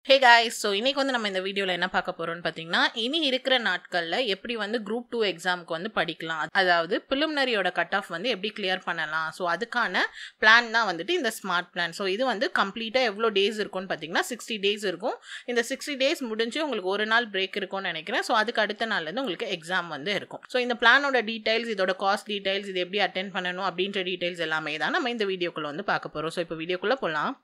hey guys so இன்னைக்கு வந்து நம்ம இந்த வீடியோவில் என்ன பார்க்க போகிறோம்னு பார்த்தீங்கன்னா இனி இருக்கிற நாட்களில் எப்படி வந்து குரூப் டூ எக்ஸாமுக்கு வந்து படிக்கலாம் அதாவது பிலிமினரியோட கட் ஆஃப் வந்து எப்படி கிளியர் பண்ணலாம் ஸோ அதுக்கான பிளான் தான் வந்துட்டு இந்த ஸ்மார்ட் பிளான் ஸோ இது வந்து கம்ப்ளீட்டாக எவ்வளோ டேஸ் இருக்கும்னு பார்த்தீங்கன்னா சிக்ஸ்டி டேஸ் இருக்கும் இந்த சிக்ஸ்டி டேஸ் முடிஞ்சு உங்களுக்கு ஒரு நாள் பிரேக் இருக்கும்னு நினைக்கிறேன் ஸோ அதுக்கு அடுத்த நாள்லேருந்து உங்களுக்கு எக்ஸாம் வந்து இருக்கும் ஸோ இந்த பிளானோட டீடைல்ஸ் இதோட காஸ்ட் டீடைல்ஸ் இது எப்படி அட்டென்ட் பண்ணணும் அப்படின்ற டீடைல்ஸ் எல்லாமே தான் நம்ம இந்த வீடியோக்குள்ளே வந்து பார்க்க போகிறோம் ஸோ இப்போ வீடியோக்குள்ளே போகலாம்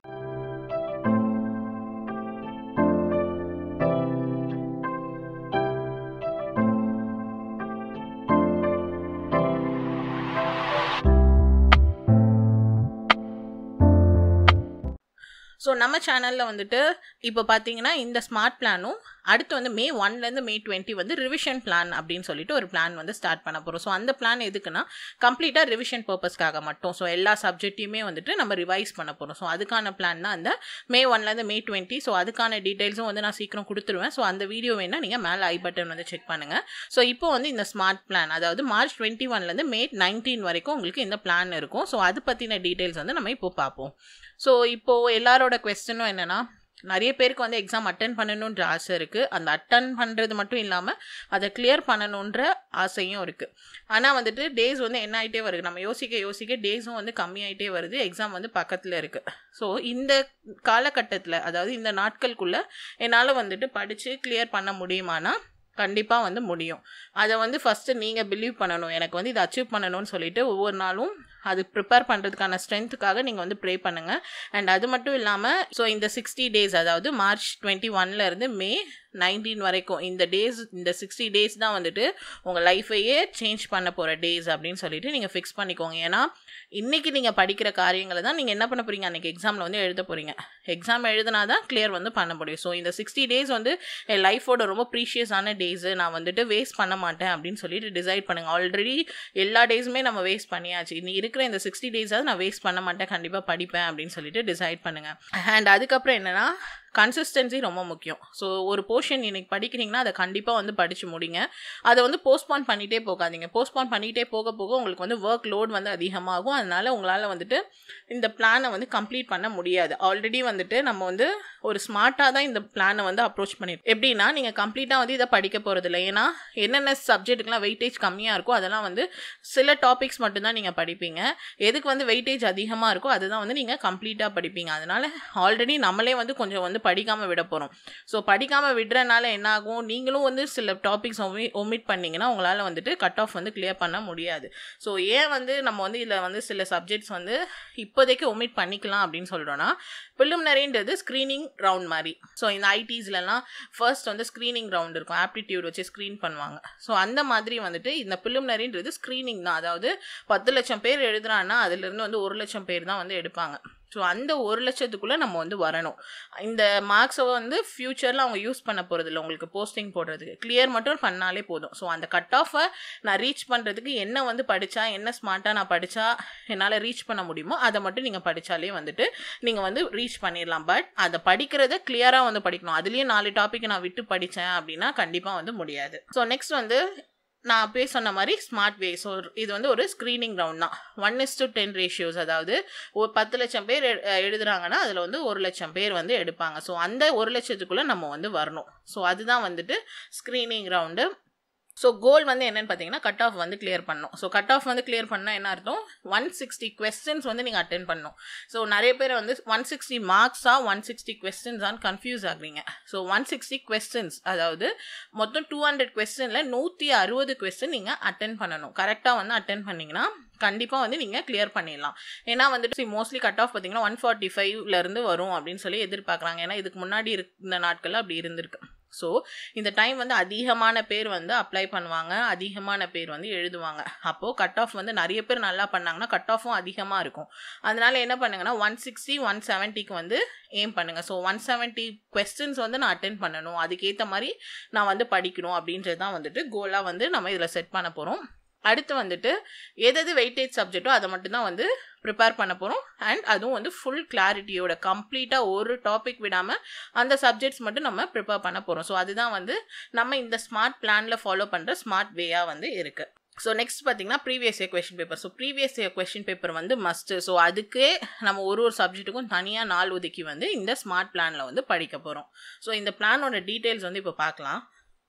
ஸோ நம்ம சேனலில் வந்துட்டு இப்போ பார்த்தீங்கன்னா இந்த ஸ்மார்ட் பிளானும் அடுத்து வந்து மே ஒன்லேருந்து மே டுவெண்ட்டி வந்து ரிவிஷன் பிளான் அப்படின்னு சொல்லிட்டு ஒரு பிளான் வந்து ஸ்டார்ட் பண்ண போகிறோம் ஸோ அந்த பிளான் எதுக்குன்னா கம்ப்ளீட்டாக ரிவிஷன் பர்பஸ்க்காக மட்டும் ஸோ எல்லா சப்ஜெக்ட்டையுமே வந்துட்டு நம்ம ரிவைஸ் பண்ண போகிறோம் ஸோ அதுக்கான பிளான் தான் அந்த மே ஒன்லேருந்து மே டுவெண்ட்டி ஸோ அதுக்கான டீட்டெயில்ஸும் வந்து நான் சீக்கிரம் கொடுத்துருவேன் ஸோ அந்த வீடியோ வேணால் நீங்கள் மேலே ஐ பட்டன் வந்து செக் பண்ணுங்கள் ஸோ இப்போ வந்து இந்த ஸ்மார்ட் பிளான் அதாவது மார்ச் டுவெண்ட்டி ஒன்லேருந்து மே நைன்டீன் வரைக்கும் உங்களுக்கு இந்த பிளான் இருக்கும் ஸோ அது பற்றின டீட்டெயில்ஸ் வந்து நம்ம இப்போ பார்ப்போம் ஸோ இப்போது எல்லாரோட கொஸ்டினும் என்னென்னா நிறைய பேருக்கு வந்து எக்ஸாம் அட்டன் பண்ணணுன்ற ஆசை இருக்குது அந்த அட்டன் பண்ணுறது மட்டும் இல்லாமல் அதை கிளியர் பண்ணணுன்ற ஆசையும் இருக்குது ஆனால் வந்துட்டு டேஸ் வந்து என்ன ஆகிட்டே வருது நம்ம யோசிக்க யோசிக்க டேஸும் வந்து கம்மியாயிட்டே வருது எக்ஸாம் வந்து பக்கத்தில் இருக்குது ஸோ இந்த காலகட்டத்தில் அதாவது இந்த நாட்களுக்குள்ளே என்னால் வந்துட்டு படித்து கிளியர் பண்ண முடியுமானா கண்டிப்பாக வந்து முடியும் அதை வந்து ஃபஸ்ட்டு நீங்கள் பிலீவ் பண்ணணும் எனக்கு வந்து இதை அச்சீவ் பண்ணணும்னு சொல்லிட்டு ஒவ்வொரு நாளும் அது ப்ரிப்பேர் பண்ணுறதுக்கான ஸ்ட்ரென்த்துக்காக நீங்கள் வந்து ப்ரே பண்ணுங்கள் அண்ட் அது மட்டும் இல்லாமல் ஸோ இந்த சிக்ஸ்டி டேஸ் அதாவது மார்ச் டுவெண்ட்டி ஒன்லேருந்து மே நைன்டீன் வரைக்கும் இந்த டேஸ் இந்த சிக்ஸ்டி டேஸ் தான் வந்துட்டு உங்கள் லைஃபையே சேஞ்ச் பண்ண போகிற டேஸ் அப்படின்னு சொல்லிட்டு நீங்கள் ஃபிக்ஸ் பண்ணிக்கோங்க ஏன்னா இன்றைக்கி நீங்கள் படிக்கிற காரியங்களை தான் நீங்கள் என்ன பண்ண போகிறீங்க அன்றைக்கி எக்ஸாமில் வந்து எழுத போகிறீங்க எக்ஸாம் எழுதினா தான் கிளியர் வந்து பண்ண முடியும் ஸோ இந்த சிக்ஸ்டி டேஸ் வந்து என் லைஃபோட ரொம்ப ப்ரீஷியஸான டேஸு நான் வந்துட்டு வேஸ்ட் பண்ண மாட்டேன் அப்படின்னு சொல்லிட்டு டிசைட் பண்ணுங்கள் ஆல்ரெடி எல்லா டேஸுமே நம்ம வேஸ்ட் பண்ணியாச்சு நீ இருக்கிற இந்த சிக்ஸ்டி டேஸாவது நான் வேஸ்ட் பண்ண மாட்டேன் கண்டிப்பாக படிப்பேன் அப்படின்னு சொல்லிட்டு டிசைட் பண்ணுங்கள் அண்ட் அதுக்கப்புறம் என்னென்னா கன்சிஸ்டன்சி ரொம்ப முக்கியம் ஸோ ஒரு போர்ஷன் இன்னைக்கு படிக்கிறீங்கன்னா அதை கண்டிப்பாக வந்து படித்து முடிங்க அதை வந்து போஸ்ட்பான் பண்ணிகிட்டே போகாதீங்க போஸ்ட்பான் பண்ணிகிட்டே போக போக உங்களுக்கு வந்து ஒர்க் லோட் வந்து அதிகமாகும் அதனால் உங்களால் வந்துட்டு இந்த பிளானை வந்து கம்ப்ளீட் பண்ண முடியாது ஆல்ரெடி வந்துட்டு நம்ம வந்து ஒரு ஸ்மார்ட்டாக தான் இந்த பிளானை வந்து அப்ரோச் பண்ணிருக்கோம் எப்படின்னா நீங்கள் கம்ப்ளீட்டாக வந்து இதை படிக்க போகிறதில்ல ஏன்னா என்னென்ன சப்ஜெக்ட்டுக்கெலாம் வெயிட்டேஜ் கம்மியாக இருக்கோ அதெல்லாம் வந்து சில டாபிக்ஸ் மட்டும்தான் நீங்கள் படிப்பீங்க எதுக்கு வந்து வெயிட்டேஜ் அதிகமாக இருக்கோ அதுதான் வந்து நீங்கள் கம்ப்ளீட்டாக படிப்பீங்க அதனால் ஆல்ரெடி நம்மளே வந்து கொஞ்சம் வந்து படிக்காமல் விட போகிறோம் ஸோ படிக்காமல் விடுறனால என்ன ஆகும் நீங்களும் வந்து சில டாபிக்ஸ் ஒமி ஒமிட் பண்ணிங்கன்னா உங்களால் வந்துட்டு கட் ஆஃப் வந்து கிளியர் பண்ண முடியாது ஸோ ஏன் வந்து நம்ம வந்து இதில் வந்து சில சப்ஜெக்ட்ஸ் வந்து இப்போதைக்கு ஒமிட் பண்ணிக்கலாம் அப்படின்னு சொல்கிறோன்னா ப்ரிலிமினரின்றது ஸ்க்ரீனிங் ரவுண்ட் மாதிரி ஸோ இந்த ஐடிஸ்லலாம் ஃபர்ஸ்ட் வந்து ஸ்க்ரீனிங் ரவுண்ட் இருக்கும் ஆப்டிடியூட் வச்சு ஸ்க்ரீன் பண்ணுவாங்க ஸோ அந்த மாதிரி வந்துட்டு இந்த ப்ரிலிமினரின்றது ஸ்க்ரீனிங் தான் அதாவது பத்து லட்சம் பேர் எழுதுறான்னா அதுலேருந்து வந்து ஒரு லட்சம் பேர் தான் வந்து எடுப்பாங்க ஸோ அந்த ஒரு லட்சத்துக்குள்ளே நம்ம வந்து வரணும் இந்த மார்க்ஸை வந்து ஃப்யூச்சரில் அவங்க யூஸ் பண்ண போகிறதில்ல உங்களுக்கு போஸ்டிங் போடுறதுக்கு கிளியர் மட்டும் பண்ணாலே போதும் ஸோ அந்த கட் ஆஃபை நான் ரீச் பண்ணுறதுக்கு என்ன வந்து படித்தா என்ன ஸ்மார்ட்டாக நான் படித்தா என்னால் ரீச் பண்ண முடியுமோ அதை மட்டும் நீங்கள் படித்தாலே வந்துட்டு நீங்கள் வந்து ரீச் பண்ணிடலாம் பட் அதை படிக்கிறத கிளியராக வந்து படிக்கணும் அதுலேயும் நாலு டாபிக் நான் விட்டு படித்தேன் அப்படின்னா கண்டிப்பாக வந்து முடியாது ஸோ நெக்ஸ்ட் வந்து நான் அப்பயே சொன்ன மாதிரி ஸ்மார்ட் வே ஸோ இது வந்து ஒரு ஸ்க்ரீனிங் ரவுண்ட் தான் one is to ten ratios அதாவது ஒரு பத்து லட்சம் பேர் எழுதுறாங்கன்னா அதில் வந்து ஒரு லட்சம் பேர் வந்து எடுப்பாங்க ஸோ அந்த ஒரு லட்சத்துக்குள்ளே நம்ம வந்து வரணும் ஸோ அதுதான் வந்துட்டு ஸ்க்ரீனிங் ரவுண்டு ஸோ கோல் வந்து என்னென்னு பார்த்தீங்கன்னா கட் ஆஃப் வந்து கிளியர் பண்ணணும் ஸோ கட் ஆஃப் வந்து கிளியர் பண்ணால் என்ன அர்த்தம் ஒன் சிக்ஸ்டி கொஸ்டின்ஸ் வந்து நீங்கள் அட்டன் பண்ணணும் ஸோ நிறைய பேர் வந்து ஒன் சிக்ஸ்டி மார்க்ஸா ஒன் சிக்ஸ்டி கொஸ்டின்ஸான்னு கன்ஃபியூஸ் ஆகுறீங்க ஸோ ஒன் சிக்ஸ்டி கொஸ்டின்ஸ் அதாவது மொத்தம் டூ ஹண்ட்ரட் கொஸ்டினில் நூற்றி அறுபது கொஸ்டின் நீங்கள் அட்டன் பண்ணணும் கரெக்டாக வந்து அட்டன் பண்ணிங்கன்னா கண்டிப்பாக வந்து நீங்கள் கிளியர் பண்ணிடலாம் ஏன்னா வந்துட்டு மோஸ்ட்லி கட் ஆஃப் பார்த்தீங்கன்னா ஒன் ஃபார்ட்டி ஃபைவ்லேருந்து வரும் அப்படின்னு சொல்லி எதிர்பார்க்குறாங்க ஏன்னா இதுக்கு முன்னாடி இருந்த நாட்களில் அப்படி இருந்திருக்கு ஸோ இந்த டைம் வந்து அதிகமான பேர் வந்து அப்ளை பண்ணுவாங்க அதிகமான பேர் வந்து எழுதுவாங்க அப்போது கட் ஆஃப் வந்து நிறைய பேர் நல்லா பண்ணாங்கன்னா கட் ஆஃபும் அதிகமாக இருக்கும் அதனால என்ன பண்ணுங்கன்னா ஒன் சிக்ஸ்டி ஒன் செவன்ட்டிக்கு வந்து ஏம் பண்ணுங்கள் ஸோ ஒன் செவன்ட்டி கொஸ்டின்ஸ் வந்து நான் அட்டென்ட் பண்ணணும் அதுக்கேற்ற மாதிரி நான் வந்து படிக்கணும் அப்படின்றது தான் வந்துட்டு கோலாக வந்து நம்ம இதில் செட் பண்ண போகிறோம் அடுத்து வந்துட்டு எது வெயிட்டேஜ் சப்ஜெக்டோ அதை மட்டும்தான் வந்து ப்ரிப்பேர் பண்ண போகிறோம் அண்ட் அதுவும் வந்து ஃபுல் கிளாரிட்டியோட கம்ப்ளீட்டாக ஒரு டாபிக் விடாமல் அந்த சப்ஜெக்ட்ஸ் மட்டும் நம்ம ப்ரிப்பேர் பண்ண போகிறோம் ஸோ அதுதான் வந்து நம்ம இந்த ஸ்மார்ட் பிளானில் ஃபாலோ பண்ணுற ஸ்மார்ட் வேயாக வந்து இருக்குது ஸோ நெக்ஸ்ட் பார்த்தீங்கன்னா previous year question paper so previous year question paper வந்து மஸ்ட்டு ஸோ அதுக்கே நம்ம ஒரு ஒரு சப்ஜெக்ட்டுக்கும் தனியாக நாள் ஒதுக்கி வந்து இந்த ஸ்மார்ட் பிளானில் வந்து படிக்க போகிறோம் ஸோ இந்த பிளானோட டீட்டெயில்ஸ் வந்து இப்போ பார்க்கலாம்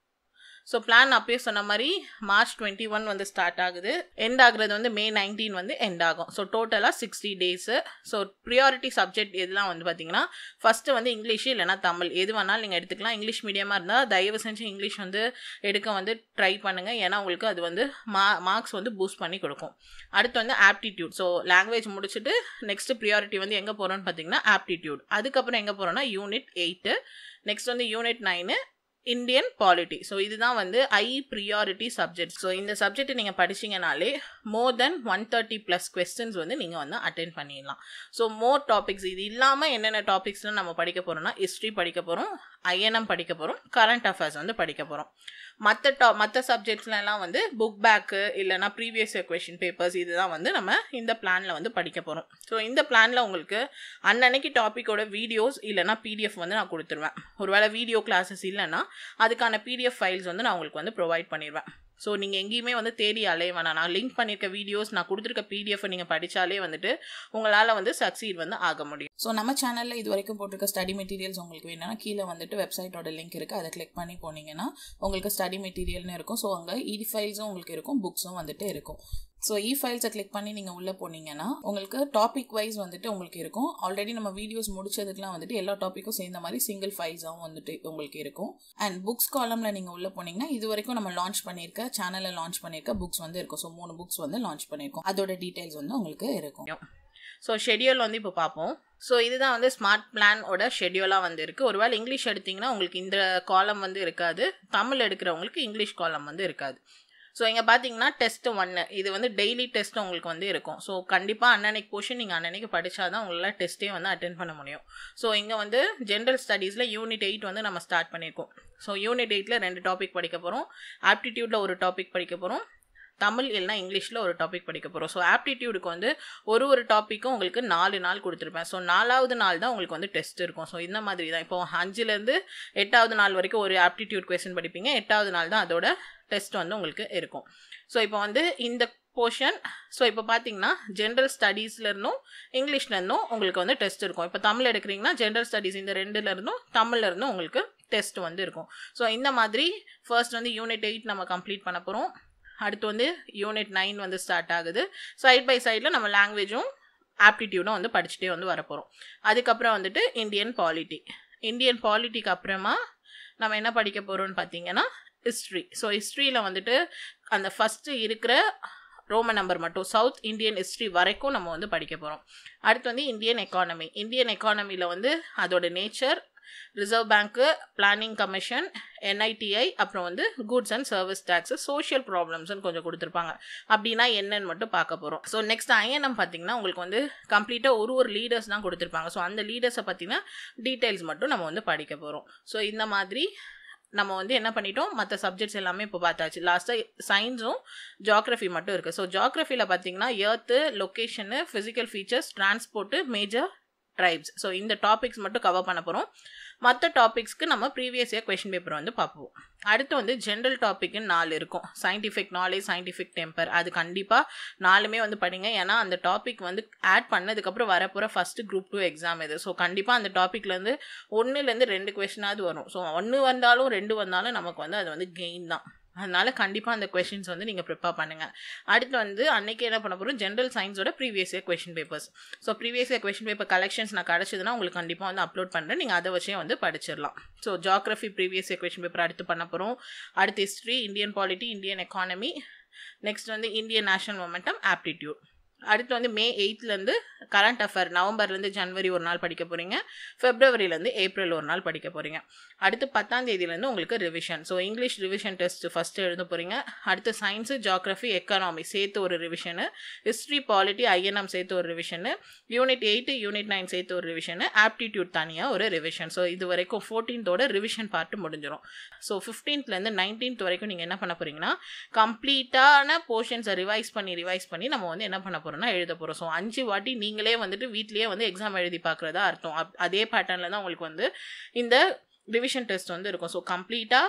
ஸோ பிளான் அப்பயே சொன்ன மாதிரி மார்ச் டுவெண்ட்டி ஒன் வந்து ஸ்டார்ட் ஆகுது எண்ட் ஆகுறது வந்து மே நைன்டீன் வந்து எண்ட் ஆகும் ஸோ டோட்டலாக sixty days so priority subject எதுலாம் வந்து பார்த்தீங்கன்னா ஃபஸ்ட்டு வந்து இங்கிலீஷ் இல்லைனா தமிழ் எது வேணாலும் நீங்கள் எடுத்துக்கலாம் இங்கிலீஷ் மீடியமாக இருந்தால் தயவு செஞ்சு இங்கிலீஷ் வந்து எடுக்க வந்து ட்ரை பண்ணுங்கள் ஏன்னா உங்களுக்கு அது வந்து மா மார்க்ஸ் வந்து பூஸ்ட் பண்ணி கொடுக்கும் அடுத்து வந்து ஆப்டிடியூட் ஸோ லாங்குவேஜ் முடிச்சுட்டு நெக்ஸ்ட் ப்ரியாரிட்டி வந்து எங்கே போகிறோம்னு பார்த்தீங்கன்னா ஆப்டிடியூட் அதுக்கப்புறம் எங்கே போகிறோம்னா யூனிட் எயிட்டு நெக்ஸ்ட் வந்து unit nine Indian polity so இதுதான் வந்து ஐ ப்ரியாரிட்டி சப்ஜெக்ட் ஸோ இந்த சப்ஜெக்ட் நீங்கள் படிச்சீங்கனாலே more than one thirty plus questions வந்து நீங்கள் வந்து அட்டென்ட் பண்ணிடலாம் ஸோ மோர் டாபிக்ஸ் இது இல்லாமல் என்னென்ன டாபிக்ஸ்லாம் நம்ம படிக்க போகிறோம்னா ஹிஸ்ட்ரி படிக்க போகிறோம் ஐஎன்எம் படிக்க போகிறோம் கரண்ட் அஃபேர்ஸ் வந்து படிக்க போகிறோம் மற்ற டா மற்ற சப்ஜெக்ட்ஸ்லாம் வந்து புக் பேக்கு இல்லைனா ப்ரீவியஸ் இயர் கொஷின் பேப்பர்ஸ் இதுதான் வந்து நம்ம இந்த பிளானில் வந்து படிக்க போகிறோம் ஸோ இந்த பிளானில் உங்களுக்கு அன்னன்னைக்கு டாப்பிக்கோட வீடியோஸ் இல்லைனா பிடிஎஃப் வந்து நான் கொடுத்துருவேன் ஒருவேளை வீடியோ கிளாஸஸ் இல்லைன்னா அதுக்கான பிடிஎஃப் ஃபைல்ஸ் வந்து நான் உங்களுக்கு வந்து ப்ரொவைட் பண்ணிடுவேன் ஸோ நீங்கள் எங்கேயுமே வந்து தேடி அலைய வேணாம் நான் லிங்க் பண்ணியிருக்க வீடியோஸ் நான் கொடுத்துருக்க பிடிஎஃப் நீங்கள் படித்தாலே வந்துட்டு உங்களால் வந்து சக்சீட் வந்து ஆக முடியும் ஸோ நம்ம சேனலில் இது வரைக்கும் போட்டிருக்க ஸ்டடி மெட்டீரியல்ஸ் உங்களுக்கு வேணும்னா கீழே வந்துட்டு வெப்சைட்டோட லிங்க் இருக்குது அதை கிளிக் பண்ணி போனீங்கன்னா உங்களுக்கு ஸ்டடி மெட்டீரியல்னு இருக்கும் ஸோ அங்கே இ ஃபைல்ஸும் உங்களுக்கு இருக்கும் புக்ஸும் வந்துட்டு இருக்கும் ஸோ இ ஃபைல்ஸை கிளிக் பண்ணி நீங்கள் உள்ளே போனீங்கன்னா உங்களுக்கு டாபிக் வைஸ் வந்துட்டு உங்களுக்கு இருக்கும் ஆல்ரெடி நம்ம வீடியோஸ் முடிச்சதுக்குலாம் வந்துட்டு எல்லா டாப்பிக்கும் சேர்ந்த மாதிரி சிங்கிள் ஃபைல்ஸாகவும் வந்துட்டு உங்களுக்கு இருக்கும் அண்ட் புக்ஸ் காலமில் நீங்கள் உள்ளே போனீங்கன்னா இது வரைக்கும் நம்ம லான்ச் பண்ணியிருக்க சேனலில் லான்ச் பண்ணியிருக்க புக்ஸ் வந்து இருக்கும் ஸோ மூணு புக்ஸ் வந்து லான்ச் பண்ணியிருக்கோம் அதோட டீட்டெயில்ஸ் வந்து உங்களுக்கு இருக்கும் ஸோ ஷெடியூல் வந்து இப்போ பார்ப்போம் ஸோ இதுதான் வந்து ஸ்மார்ட் பிளானோட ஷெடியூலாக வந்து இருக்குது ஒருவேளை இங்கிலீஷ் எடுத்திங்கன்னா உங்களுக்கு இந்த காலம் வந்து இருக்காது தமிழ் எடுக்கிறவங்களுக்கு இங்கிலீஷ் காலம் வந்து இருக்காது ஸோ இங்கே பார்த்தீங்கன்னா டெஸ்ட் ஒன்று இது வந்து டெய்லி டெஸ்ட் உங்களுக்கு வந்து இருக்கும் ஸோ கண்டிப்பாக அன்னன்னைக்கு போர்ஷன் நீங்கள் அன்னன்னைக்கு படித்தா தான் உங்களால் டெஸ்ட்டே வந்து அட்டென்ட் பண்ண முடியும் ஸோ இங்கே வந்து ஜென்ரல் ஸ்டடீஸில் யூனிட் எயிட் வந்து நம்ம ஸ்டார்ட் பண்ணியிருக்கோம் ஸோ யூனிட் எயிட்டில் ரெண்டு டாபிக் படிக்க போகிறோம் ஆப்டிடியூட்டில் ஒரு டாபிக் படிக்க போகிறோம் தமிழ் இல்லைனா இங்கிலீஷில் ஒரு டாபிக் படிக்க போகிறோம் ஸோ ஆப்டிடியூடுக்கு வந்து ஒரு ஒரு டாப்பிக்கும் உங்களுக்கு நாலு நாள் கொடுத்துருப்பேன் ஸோ நாலாவது நாள் தான் உங்களுக்கு வந்து டெஸ்ட் இருக்கும் ஸோ இந்த மாதிரி தான் இப்போ அஞ்சுலேருந்து எட்டாவது நாள் வரைக்கும் ஒரு ஆப்டிடியூட் கொஸ்டின் படிப்பீங்க எட்டாவது நாள் தான் அதோட டெஸ்ட் வந்து உங்களுக்கு இருக்கும் ஸோ இப்போ வந்து இந்த போர்ஷன் ஸோ இப்போ பார்த்தீங்கன்னா ஜென்ரல் ஸ்டடீஸ்லேருந்தும் இங்கிலீஷ்லேருந்தும் உங்களுக்கு வந்து டெஸ்ட் இருக்கும் இப்போ தமிழ் எடுக்கிறீங்கன்னா ஜென்ரல் ஸ்டடீஸ் இந்த ரெண்டுலேருந்தும் தமிழ்லேருந்தும் உங்களுக்கு டெஸ்ட் வந்து இருக்கும் ஸோ இந்த மாதிரி ஃபர்ஸ்ட் வந்து யூனிட் எயிட் நம்ம கம்ப்ளீட் பண்ண போகிறோம் அடுத்து வந்து யூனிட் நைன் வந்து ஸ்டார்ட் ஆகுது சைட் பை சைடில் நம்ம லாங்குவேஜும் ஆப்டிடியூடும் வந்து படிச்சுட்டே வந்து வரப்போகிறோம் அதுக்கப்புறம் வந்துட்டு இந்தியன் பாலிட்டி இந்தியன் பாலிட்டிக்கு அப்புறமா நம்ம என்ன படிக்க போகிறோம்னு பார்த்தீங்கன்னா ஹிஸ்ட்ரி ஸோ ஹிஸ்ட்ரியில் வந்துட்டு அந்த ஃபஸ்ட்டு இருக்கிற ரோமன் நம்பர் மட்டும் சவுத் இந்தியன் ஹிஸ்ட்ரி வரைக்கும் நம்ம வந்து படிக்க போகிறோம் அடுத்து வந்து இந்தியன் எக்கானமி இந்தியன் எக்கானமியில் வந்து அதோட nature Reserve Bank Planning Commission NITI அப்புறம் வந்து goods and service tax social ப்ராப்ளம்ஸ்னு கொஞ்சம் கொடுத்துருப்பாங்க அப்படின்னா என்னன்னு மட்டும் பார்க்க போகிறோம் ஸோ நெக்ஸ்ட் ஐஎன்எம் பார்த்தீங்கன்னா உங்களுக்கு வந்து கம்ப்ளீட்டாக ஒரு ஒரு லீடர்ஸ் தான் கொடுத்துருப்பாங்க ஸோ அந்த லீடர்ஸை பற்றின டீட்டெயில்ஸ் மட்டும் நம்ம வந்து படிக்க போகிறோம் ஸோ இந்த மாதிரி நம்ம வந்து என்ன பண்ணிட்டோம் மற்ற சப்ஜெக்ட்ஸ் எல்லாமே இப்போ பார்த்தாச்சு லாஸ்ட்டாக சயின்ஸும் ஜாக்ரஃபி மட்டும் இருக்குது ஸோ ஜாக்ரஃபியில் பார்த்தீங்கன்னா earth location physical features transport major tribes so இந்த டாபிக்ஸ் மட்டும் கவர் பண்ண போகிறோம் மற்ற டாபிக்ஸ்க்கு நம்ம ப்ரீவியஸ் இயர் கொஷின் பேப்பர் வந்து பார்ப்போம் அடுத்து வந்து ஜென்ரல் டாப்பிக்னு நாலு இருக்கும் சயின்டிஃபிக் நாலேஜ் சயின்டிஃபிக் டெம்பர் அது கண்டிப்பாக நாலுமே வந்து படிங்க ஏன்னா அந்த டாபிக் வந்து ஆட் பண்ணதுக்கப்புறம் வரப்போகிற ஃபஸ்ட்டு குரூப் டூ எக்ஸாம் இது ஸோ கண்டிப்பாக அந்த டாப்பிக்லேருந்து ஒன்றுலேருந்து ரெண்டு கொஷினாவது வரும் ஸோ ஒன்று வந்தாலும் ரெண்டு வந்தாலும் நமக்கு வந்து அது வந்து கெயின் தான் அதனால கண்டிப்பாக அந்த கொஷின்ஸ் வந்து நீங்கள் ப்ரிப்பேர் பண்ணுங்கள் அடுத்து வந்து அன்றைக்கி என்ன பண்ண போகிறோம் ஜென்ரல் சயின்ஸோட previous year question papers so previous year question paper collections நான் கிடச்சதுன்னா உங்களுக்கு கண்டிப்பாக வந்து அப்லோட் பண்ணுறேன் நீங்கள் அதை வச்சே வந்து படிச்சிடலாம் so geography previous year question paper அடுத்து பண்ண போகிறோம் அடுத்து history Indian polity Indian economy next வந்து இந்தியன் நேஷனல் மொமெண்டம் ஆப்டிடியூட் அடுத்து வந்து மே எயித்லேருந்து கரண்ட் அஃபேர் நவம்பர்லேருந்து ஜனவரி ஒரு நாள் படிக்க போகிறீங்க ஃபெப்ரவரியிலேருந்து ஏப்ரல் ஒரு நாள் படிக்க போகிறீங்க அடுத்து பத்தாம் தேதியிலேருந்து உங்களுக்கு revision so English revision test first எழுத போகிறீங்க அடுத்து சயின்ஸு ஜாக்ரஃபி எக்கனாமி சேர்த்து ஒரு ரிவிஷனு ஹிஸ்ட்ரி பாலிட்டி ஐஎன்எம் சேர்த்து ஒரு revision unit eight unit nine சேர்த்து ஒரு ரிவிஷனு ஆப்டிடியூட் தனியாக ஒரு ரிவிஷன் ஸோ இது வரைக்கும் ஃபோர்டீன்த்தோட ரிவிஷன் பார்ட்டு முடிஞ்சிடும் ஸோ ஃபிஃப்டீன்த்லேருந்து நைன்டீன்த் வரைக்கும் நீங்கள் என்ன பண்ண போகிறீங்கன்னா கம்ப்ளீட்டான போர்ஷன்ஸை ரிவைஸ் பண்ணி ரிவைஸ் பண்ணி நம்ம வந்து என்ன பண்ண போகிறோம்னா எழுத போகிறோம் ஸோ அஞ்சு வாட்டி நீங்களே வந்துட்டு வீட்லேயே வந்து எக்ஸாம் எழுதி பார்க்குறதா அர்த்தம் அப் அதே பேட்டர்னில் தான் உங்களுக்கு வந்து இந்த ரிவிஷன் டெஸ்ட் வந்து இருக்கும் ஸோ கம்ப்ளீட்டாக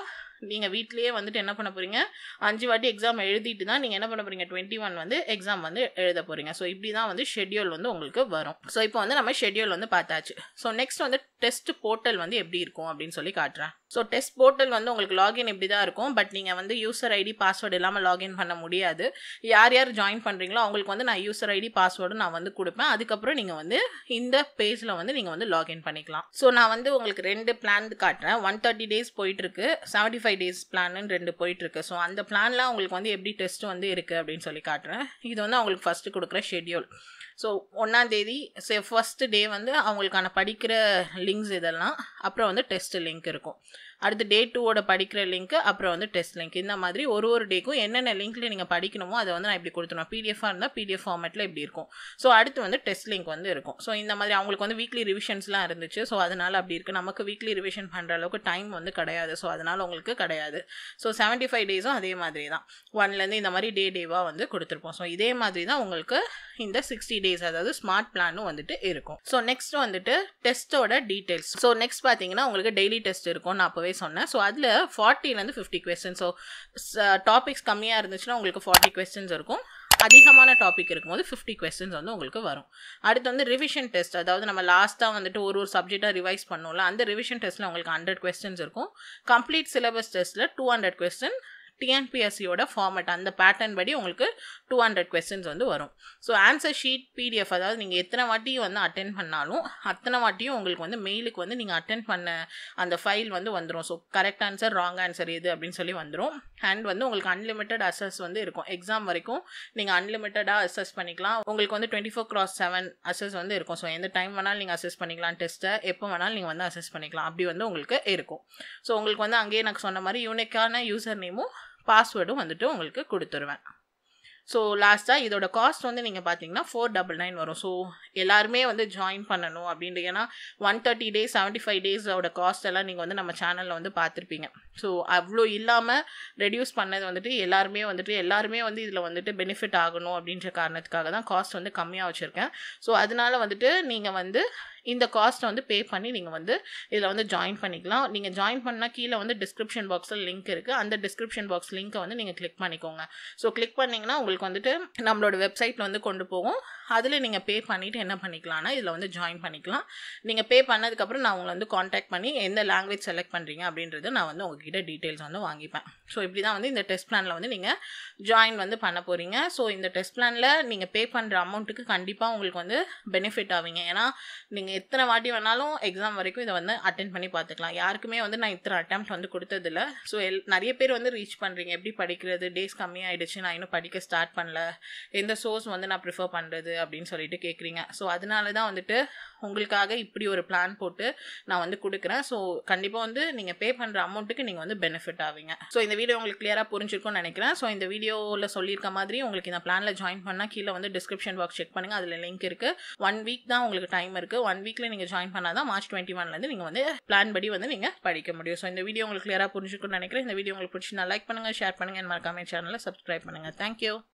நீங்கள் வீட்லேயே வந்துட்டு என்ன பண்ண போகிறீங்க அஞ்சு வாட்டி எக்ஸாம் எழுதிட்டு தான் நீங்கள் என்ன பண்ண போகிறீங்க டுவெண்ட்டி ஒன் வந்து எக்ஸாம் வந்து எழுத போகிறீங்க ஸோ இப்படி தான் வந்து ஷெட்யூல் வந்து உங்களுக்கு வரும் ஸோ இப்போ வந்து நம்ம ஷெட்யூல் வந்து பார்த்தாச்சு ஸோ நெக்ஸ்ட் வந்து டெஸ்ட் போர்ட்டல் வந்து எப்படி இருக்கும் அப்படின்னு சொல்லி காட்டுறேன் ஸோ டெஸ்ட் போர்ட்டல் வந்து உங்களுக்கு லாகின் இப்படி தான் இருக்கும் பட் நீங்கள் வந்து யூசர் ஐடி பாஸ்வேர்டு இல்லாமல் லாகின் பண்ண முடியாது யார் யார் ஜாயின் பண்ணுறீங்களோ அவங்களுக்கு வந்து நான் யூசர் ஐடி பாஸ்வேர்டு நான் வந்து கொடுப்பேன் அதுக்கப்புறம் நீங்கள் வந்து இந்த பேஜில் வந்து நீங்கள் வந்து லாகின் பண்ணிக்கலாம் ஸோ நான் வந்து உங்களுக்கு ரெண்டு பிளான் காட்டுறேன் ஒன் தேர்ட்டி டேஸ் போயிட்டுருக்கு செவன்ட்டி ஃபைவ் டேஸ் பிளான்னு ரெண்டு போயிட்டுருக்கு ஸோ அந்த பிளான்லாம் உங்களுக்கு வந்து எப்படி டெஸ்ட் வந்து இருக்குது அப்படின்னு சொல்லி காட்டுறேன் இது வந்து அவங்களுக்கு ஃபஸ்ட்டு கொடுக்குற ஷெட்யூல் ஸோ ஒன்றாந்தேதி சே ஃபஸ்ட்டு டே வந்து அவங்களுக்கான படிக்கிற லிங்க்ஸ் இதெல்லாம் அப்புறம் வந்து டெஸ்ட் லிங்க் இருக்கும் அடுத்து டே டூவோட படிக்கிற லிங்க் அப்புறம் வந்து டெஸ்ட் லிங்க் இந்த மாதிரி ஒரு ஒரு டேக்கும் என்னென்ன லிங்க்ல நீங்கள் படிக்கணுமோ அதை வந்து நான் இப்படி கொடுத்துருவேன் பிடிஎஃபாக இருந்தால் பிடிஎஃப் ஃபார்மேட்டில் இப்படி இருக்கும் ஸோ அடுத்து வந்து டெஸ்ட் லிங்க் வந்து இருக்கும் ஸோ இந்த மாதிரி அவங்களுக்கு வந்து வீக்லி ரிவிஷன்ஸ்லாம் இருந்துச்சு ஸோ அதனால் அப்படி இருக்குது நமக்கு வீக்லி ரிவிஷன் பண்ணுற அளவுக்கு டைம் வந்து கிடையாது ஸோ அதனால் உங்களுக்கு கிடையாது ஸோ செவன்ட்டி ஃபைவ் டேஸும் அதே மாதிரி தான் ஒன்லேருந்து இந்த மாதிரி டே டேவாக வந்து கொடுத்துருப்போம் ஸோ இதே மாதிரி தான் உங்களுக்கு இந்த சிக்ஸ்டி டேஸ் அதாவது ஸ்மார்ட் பிளானும் வந்துட்டு இருக்கும் ஸோ நெக்ஸ்ட் வந்துட்டு டெஸ்ட்டோட டீட்டெயில்ஸ் ஸோ நெக்ஸ்ட் பார்த்தீங்கன்னா உங்களுக்கு டெய்லி டெஸ்ட் இருக்கும் நான் அப்போவே சொன்னேன் ஸோ அதில் ஃபார்ட்டிலேருந்து ஃபிஃப்டி கொஸ்டின் ஸோ டாபிக்ஸ் கம்மியாக இருந்துச்சுன்னா உங்களுக்கு ஃபார்ட்டி கொஸ்டின்ஸ் இருக்கும் அதிகமான டாபிக் இருக்கும்போது ஃபிஃப்டி கொஸ்டின்ஸ் வந்து உங்களுக்கு வரும் அடுத்து வந்து ரிவிஷன் டெஸ்ட் அதாவது நம்ம லாஸ்ட்டாக வந்துட்டு ஒரு ஒரு சப்ஜெக்டாக ரிவைஸ் பண்ணோம்ல அந்த ரிவிஷன் டெஸ்ட்டில் உங்களுக்கு ஹண்ட்ரட் கொஸ்டின்ஸ் இருக்கும் கம்ப்ளீட் சிலபஸ் டெஸ்ட்டில் டூ ஹண்ட்ரட் கொஸ்டின் டிஎன்பிஎஸ்சியோட ஃபார்மேட் அந்த பேட்டர்ன் படி உங்களுக்கு டூ ஹண்ட்ரட் கொஸ்டின்ஸ் வந்து வரும் ஸோ ஆன்சர் ஷீட் பிடிஎஃப் அதாவது நீங்கள் எத்தனை வாட்டி வந்து அட்டென்ட் பண்ணாலும் அத்தனை வாட்டியும் உங்களுக்கு வந்து மெயிலுக்கு வந்து நீங்கள் அட்டென்ட் பண்ண அந்த ஃபைல் வந்து வந்துடும் so correct answer wrong answer எது அப்படின்னு சொல்லி வந்துடும் அண்ட் வந்து உங்களுக்கு அன்லிமிட்டட் அசஸ் வந்து இருக்கும் எக்ஸாம் வரைக்கும் நீங்கள் அன்லிமிட்டடாக அசஸ் பண்ணிக்கலாம் உங்களுக்கு வந்து twenty four cross seven assess வந்து இருக்கும் ஸோ எந்த டைம் வேணாலும் நீங்கள் அசஸ் பண்ணிக்கலாம் டெஸ்ட்டை எப்போ வேணாலும் நீங்கள் வந்து அசஸ் பண்ணிக்கலாம் அப்படி வந்து உங்களுக்கு இருக்கும் ஸோ உங்களுக்கு வந்து அங்கேயே எனக்கு சொன்ன மாதிரி யூனிக்கான யூசர் நேமும் பாஸ்வேர்டும் வந்துட்டு உங்களுக்கு கொடுத்துருவேன் ஸோ லாஸ்ட்டாக இதோட காஸ்ட் வந்து நீங்கள் பார்த்தீங்கன்னா ஃபோர் டபுள் நைன் வரும் ஸோ எல்லாருமே வந்து ஜாயின் பண்ணணும் அப்படின்ட்டு ஏன்னா one thirty days seventy five டேஸோட காஸ்ட் எல்லாம் நீங்கள் வந்து நம்ம சேனலில் வந்து பார்த்துருப்பீங்க ஸோ அவ்வளோ இல்லாமல் ரெடியூஸ் பண்ணது வந்துட்டு எல்லாருமே வந்துட்டு எல்லாருமே வந்து இதில் வந்துட்டு பெனிஃபிட் ஆகணும் அப்படின்ற காரணத்துக்காக தான் காஸ்ட் வந்து கம்மியாக வச்சுருக்கேன் ஸோ அதனால வந்துட்டு நீங்கள் வந்து இந்த காஸ்ட்டை வந்து பே பண்ணி நீங்கள் வந்து இதில் வந்து ஜாயின் பண்ணிக்கலாம் நீங்கள் ஜாயின் பண்ணால் கீழே வந்து டிஸ்கிரிப்ஷன் பாக்ஸில் லிங்க் இருக்குது அந்த டிஸ்கிரிப்ஷன் பாக்ஸ் லிங்க்கை வந்து நீங்கள் கிளிக் பண்ணிக்கோங்க ஸோ கிளிக் பண்ணிங்கன்னா உங்களுக்கு வந்துட்டு நம்மளோட வெப்சைட்டில் வந்து கொண்டு போகும் அதில் நீங்கள் பே பண்ணிவிட்டு என்ன பண்ணிக்கலாம்னா இதில் வந்து ஜாயின் பண்ணிக்கலாம் நீங்கள் பே பண்ணதுக்கப்புறம் நான் உங்களை வந்து காண்டாக்ட் பண்ணி எந்த லாங்குவேஜ் செலக்ட் பண்ணுறீங்க அப்படின்றது நான் வந்து உங்ககிட்ட டீட்டெயில்ஸ் வந்து வாங்கிப்பேன் ஸோ இப்படி தான் வந்து இந்த டெஸ்ட் பிளானில் வந்து நீங்கள் ஜாயின் வந்து பண்ண போகிறீங்க ஸோ இந்த டெஸ்ட் பிளானில் நீங்கள் பே பண்ணுற அமௌண்ட்டுக்கு கண்டிப்பாக உங்களுக்கு வந்து பெனிஃபிட் ஆவீங்க ஏன்னா நீங்கள் எத்தனை வாட்டி வேணாலும் எக்ஸாம் வரைக்கும் இதை வந்து அட்டென்ட் பண்ணி பார்த்துக்கலாம் யாருக்குமே வந்து நான் இத்தனை அட்டம் வந்து கொடுத்ததில்ல ஸோ எல் நிறைய பேர் வந்து ரீச் பண்ணுறீங்க எப்படி படிக்கிறது டேஸ் கம்மியாயிடுச்சு நான் இன்னும் படிக்க ஸ்டார்ட் பண்ணல எந்த சோர்ஸ் வந்து நான் ப்ரிஃபர் பண்ணுறது அப்படின்னு சொல்லிட்டு கேட்குறீங்க ஸோ அதனால தான் வந்துட்டு உங்களுக்காக இப்படி ஒரு பிளான் போட்டு நான் வந்து கொடுக்குறேன் ஸோ கண்டிப்பாக வந்து நீங்கள் பே பண்ணுற அமௌண்ட்டுக்கு நீங்கள் வந்து பெனிஃபிட் ஆவீங்க ஸோ இந்த வீடியோ உங்களுக்கு கிளியராக புரிஞ்சிருக்கும்னு நினைக்கிறேன் ஸோ இந்த வீடியோவில் சொல்லியிருக்க மாதிரி உங்களுக்கு இந்த பிளானில் ஜாயின் பண்ணால் கீழே வந்து டிஸ்கிரிப்ஷன் பாக்ஸ் செக் பண்ணுங்கள் அதில் லிங்க் இருக்குது ஒன் வீக் தான் உங்களுக்கு டைம் இருக்குது ஒன் வீக்கில் நீங்கள் ஜாயின் பண்ணால் தான் மார்ச் டுவெண்ட்டி ஒன்லேருந்து நீங்கள் வந்து பிளான் படி வந்து நீங்கள் படிக்க முடியும் ஸோ இந்த வீடியோ உங்களுக்கு கிளியராக புரிஞ்சுக்கணும்னு நினைக்கிறேன் இந்த வீடியோ உங்களுக்கு பிடிச்சி நான் லைக் பண்ணுங்கள் ஷேர் பண்ணுங்கள் மறக்காம சேனலில் சப்ஸ்கிரைப் பண்ணுங்கள் தேங்க்யூ